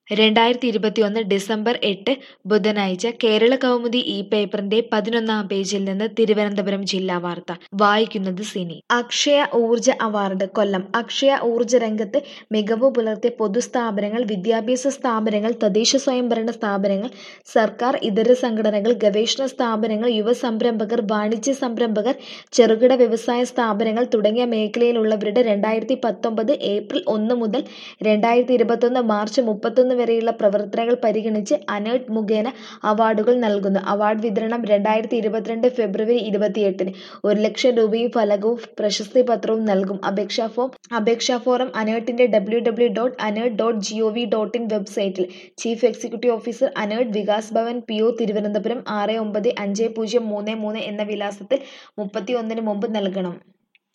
രണ്ടായിരത്തി ഇരുപത്തിയൊന്ന് ഡിസംബർ എട്ട് ബുധനാഴ്ച കേരള കൗമുദി ഈ പേപ്പറിന്റെ പതിനൊന്നാം പേജിൽ നിന്ന് തിരുവനന്തപുരം ജില്ലാ വാർത്ത വായിക്കുന്നത് സിനി അക്ഷയ ഊർജ അവാർഡ് കൊല്ലം അക്ഷയ ഊർജ രംഗത്ത് മികവ് പുലർത്തിയ പൊതുസ്ഥാപനങ്ങൾ വിദ്യാഭ്യാസ സ്ഥാപനങ്ങൾ തദ്ദേശ സ്വയംഭരണ സ്ഥാപനങ്ങൾ സർക്കാർ ഇതര സംഘടനകൾ ഗവേഷണ സ്ഥാപനങ്ങൾ യുവ സംരംഭകർ വാണിജ്യ സംരംഭകർ ചെറുകിട വ്യവസായ സ്ഥാപനങ്ങൾ തുടങ്ങിയ മേഖലയിലുള്ളവരുടെ രണ്ടായിരത്തി പത്തൊമ്പത് ഏപ്രിൽ ഒന്ന് മുതൽ രണ്ടായിരത്തി ഇരുപത്തൊന്ന് മാർച്ച് മുപ്പത്തൊന്ന് വരെയുള്ള പ്രവർത്തനങ്ങൾ പരിഗണിച്ച് അനേർട്ട് മുഖേന അവാർഡുകൾ നൽകുന്നു അവാർഡ് വിതരണം രണ്ടായിരത്തി ഇരുപത്തിരണ്ട് ഫെബ്രുവരി ഇരുപത്തിയെട്ടിന് ഒരു ലക്ഷം രൂപയും ഫലകവും പ്രശസ്തി പത്രവും നൽകും അപേക്ഷാ ഫോം അപേക്ഷാ ഫോറം അനേർട്ടിന്റെ W W dot ANERT dot G O V dot in website chief executive officer ANERT Vikas Bhavan P O Thiruvananthapuram ആറ് ഒമ്പത് അഞ്ച് പൂജ്യം മൂന്ന് മൂന്ന് എന്ന വിലാസത്തിൽ മുപ്പത്തി ഒന്നിന് മുമ്പ് നൽകണം